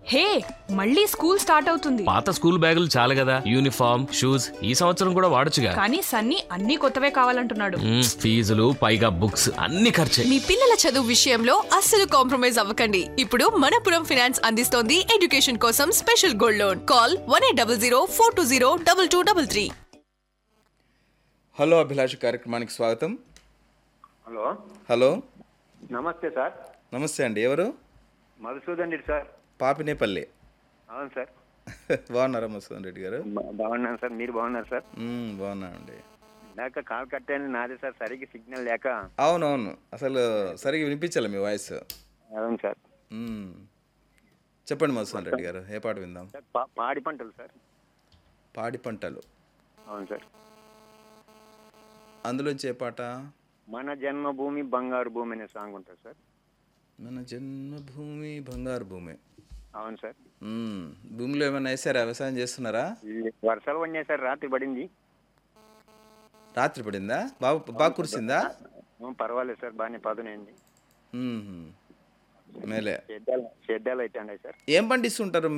హే మళ్ళీ school start అవుతుంది పాత స్కూల్ బ్యాగులు చాలు కదా యూనిఫామ్ షూస్ ఈ సంవత్సరం కూడా వాడొచ్చుగా కానీ సన్నీ అన్ని కొత్తవే కావాలంటున్నాడు మ్మ్, ఫీజులు పైగా బుక్స్ అన్ని ఖర్చే మీ పిల్లల చదువు విషయంలో అస్సలు కాంప్రమైజ్ అవ్వకండి ఇప్పుడు మనపురం ఫైనాన్స్ అందిస్తోంది ఎడ్యుకేషన్ కోసం special gold loan call one eight double zero four two zero double two double three hello Abhilash కార్యక్రమానికి స్వాగతం హలో హలో నమస్తే సార్ నమస్తే అండి ఎవరు మధుసూదన్ రెడ్డి సార్ పాపినేపల్లి అవును సార్ బాగున్నారా మసూదన్ రెడ్డి గారు బా- బాగున్నాను సార్ మీరు బాగున్నారు సార్ మ్మ్, బాగున్నానండి ఇందాక కాల్ కట్టాను నాదే సార్ సరిగ్గా సిగ్నల్ లేక అవునవును అసలు సరిగ్గా వినిపించాలి మీ వాయిస్ అవును సార్ మ్మ్. చెప్పండి మసూదన్ రెడ్డి గారు ఏ పాట విందాం సార్, పా- పాడి పంటలు సార్ పాడి పంటలు అవును సార్ అందులోంచి ఏ పాట మన జన్మభూమి బంగారు భూమి అనే సాంగ్ ఉంటుంది సార్ మన జన్మభూమి బంగారు భూమి అవును సార్ మ్మ్. భూమిలో ఏమైనా వేసారా వ్యవసాయం చేస్తున్నారా ఈ వర్షాలు పడినాయి సార్ రాత్రి పడింది రాత్రి పడిందా బాగా బాగా కురిసిందా ఏం పర్వాలేదు సార్ బాగానే పదునైంది మ్మ్. మేలే సేద్యాలు సేద్యాలు అయితే ఉన్నాయి సార్ ఏం పండిస్తుంటారు